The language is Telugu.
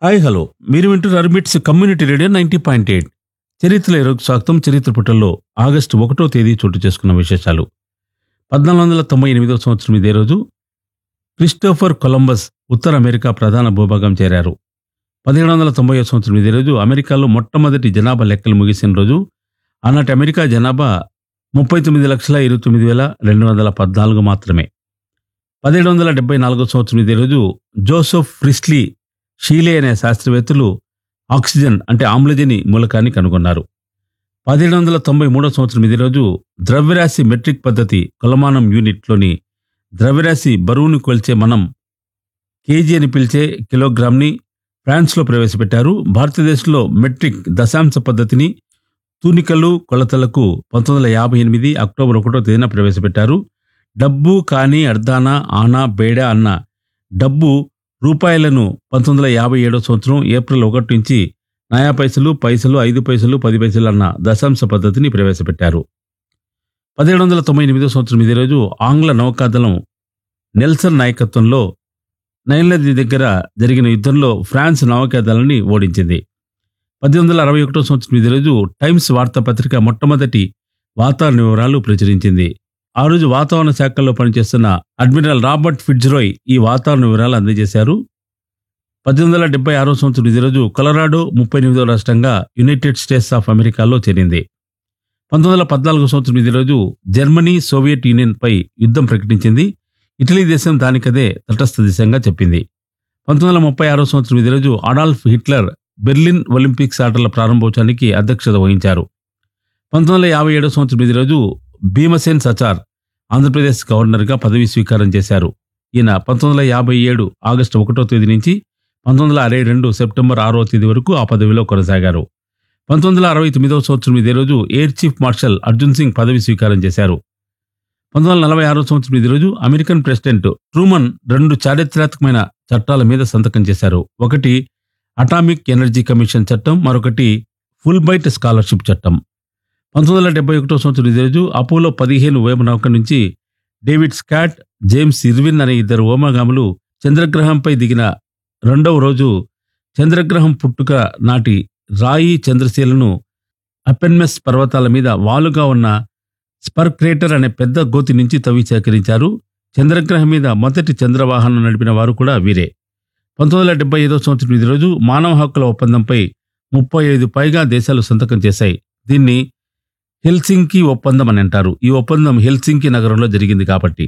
హాయ్ హలో మీరు వింటున్నారు MITS community radio ninety point eight చరిత్ర ఇరవై స్వాగతం చరిత్ర పుటల్లో ఆగస్టు ఒకటో తేదీ చోటు చేసుకున్న విశేషాలు పద్నాలుగు వందల తొంభై ఎనిమిదవ సంవత్సరం ఇదే రోజు క్రిస్టోఫర్ కొలంబస్ ఉత్తర అమెరికా ప్రధాన భూభాగం చేరారు పదిహేడు వందల తొంభై సంవత్సరం ఇదే రోజు అమెరికాలో మొట్టమొదటి జనాభా లెక్కలు ముగిసిన రోజు ఆనాటి అమెరికా జనాభా ముప్పై తొమ్మిది లక్షల ఇరవై తొమ్మిది వేల రెండు వందల పద్నాలుగు మాత్రమే పదిహేడు వందల డెబ్బై నాలుగో సంవత్సరం ఇదే రోజు జోసెఫ్ ఫ్రిస్లీ షీలే అనే శాస్త్రవేత్తలు ఆక్సిజన్ అంటే ఆమ్లజని మూలకాన్ని కనుగొన్నారు పదిహేడు వందల తొంభై మూడో సంవత్సరం ఇదే రోజు ద్రవ్యరాశి మెట్రిక్ పద్ధతి కొలమానం యూనిట్లోని ద్రవ్యరాశి బరువును కొలిచే మనం కేజీ అని పిలిచే కిలోగ్రామ్ని ఫ్రాన్స్లో ప్రవేశపెట్టారు భారతదేశంలో మెట్రిక్ దశాంశ పద్ధతిని తూనికలు కొలతలకు పంతొమ్మిది వందల యాభై ఎనిమిది అక్టోబర్ ఒకటో తేదీన ప్రవేశపెట్టారు డబ్బు కానీ అర్ధానా ఆనా బేడా అన్న డబ్బు రూపాయలను పంతొమ్మిది వందల యాభై ఏడో సంవత్సరం ఏప్రిల్ ఒకటి నుంచి నయా పైసలు పైసలు ఐదు పైసలు పది పైసలు అన్న దశాంశ పద్ధతిని ప్రవేశపెట్టారు పదిహేడు వందల తొంభై ఎనిమిదో సంవత్సరం ఇదే రోజు ఆంగ్ల నౌకాదళం నెల్సన్ నాయకత్వంలో నైల్ నది దగ్గర జరిగిన యుద్ధంలో ఫ్రాన్స్ నౌకాదళాన్ని ఓడించింది పద్దెనిమిది వందల అరవై ఒకటో సంవత్సరం ఇదే రోజు టైమ్స్ వార్తాపత్రిక మొట్టమొదటి వాతావరణ వివరాలు ప్రచురించింది ఆ రోజు వాతావరణ శాఖల్లో పనిచేస్తున్న అడ్మిరల్ రాబర్ట్ ఫిట్జ్రోయ్ ఈ వాతావరణ వివరాలు అందజేశారు పద్దెనిమిది వందల డెబ్బై ఆరో సంవత్సరం ఇదే రోజు కొలరాడో ముప్పై ఎనిమిదో రాష్ట్రంగా యునైటెడ్ స్టేట్స్ ఆఫ్ అమెరికాలో చేరింది పంతొమ్మిది వందల పద్నాలుగో సంవత్సరం ఇదే రోజు జర్మనీ సోవియట్ యూనియన్ పై యుద్ధం ప్రకటించింది ఇటలీ దేశం దానికదే తటస్థ దేశంగా చెప్పింది పంతొమ్మిది వందల ముప్పై ఆరో సంవత్సరం ఇదే రోజు అడాల్ఫ్ హిట్లర్ బెర్లిన్ ఒలింపిక్స్ ఆటల ప్రారంభోత్సవానికి అధ్యక్షత వహించారు పంతొమ్మిది వందల యాభై ఏడో సంవత్సరం ఇదే రోజు భీమసేన్ సచార్ ఆంధ్రప్రదేశ్ గవర్నర్గా పదవీ స్వీకారం చేశారు ఈయన పంతొమ్మిది వందల యాభై ఏడు ఆగస్టు ఒకటో తేదీ నుంచి పంతొమ్మిది వందల అరవై రెండు సెప్టెంబర్ ఆరో తేదీ వరకు ఆ పదవిలో కొనసాగారు పంతొమ్మిది వందల అరవై తొమ్మిదవ సంవత్సరం ఇదే రోజు air chief marshal Arjan Singh పదవి స్వీకారం చేశారు పంతొమ్మిది వందల నలభై ఆరో సంవత్సరం ఇదే రోజు అమెరికన్ ప్రెసిడెంట్ ట్రూమన్ రెండు చారిత్రాత్మకమైన చట్టాల మీద సంతకం చేశారు ఒకటి అటామిక్ ఎనర్జీ కమిషన్ చట్టం మరొకటి ఫుల్ బైట్ స్కాలర్షిప్ చట్టం పంతొమ్మిది వందల డెబ్బై ఒకటో సంవత్సరం ఇదే రోజు అపోలో పదిహేను వేమనౌక నుంచి డేవిడ్ స్కాట్ జేమ్స్ ఇర్విన్ అనే ఇద్దరు ఓమగాములు చంద్రగ్రహంపై దిగిన రెండవ రోజు చంద్రగ్రహం పుట్టుక నాటి రాయి చంద్రశీలను అపెన్మెస్ పర్వతాల మీద వాలుగా ఉన్న స్పర్ క్రేటర్ అనే పెద్ద గోతి నుంచి తవ్వి సేకరించారు చంద్రగ్రహం మీద మొదటి చంద్రవాహనం నడిపిన వారు కూడా వీరే పంతొమ్మిది వందల డెబ్బై ఐదో సంవత్సరం ఇది రోజు మానవ హక్కుల ఒప్పందంపై ముప్పై ఐదు పైగా దేశాలు సంతకం చేశాయి దీన్ని హెల్సింకి ఒప్పందం అని అంటారు ఈ ఒప్పందం హెల్సింకి నగరంలో జరిగింది కాబట్టి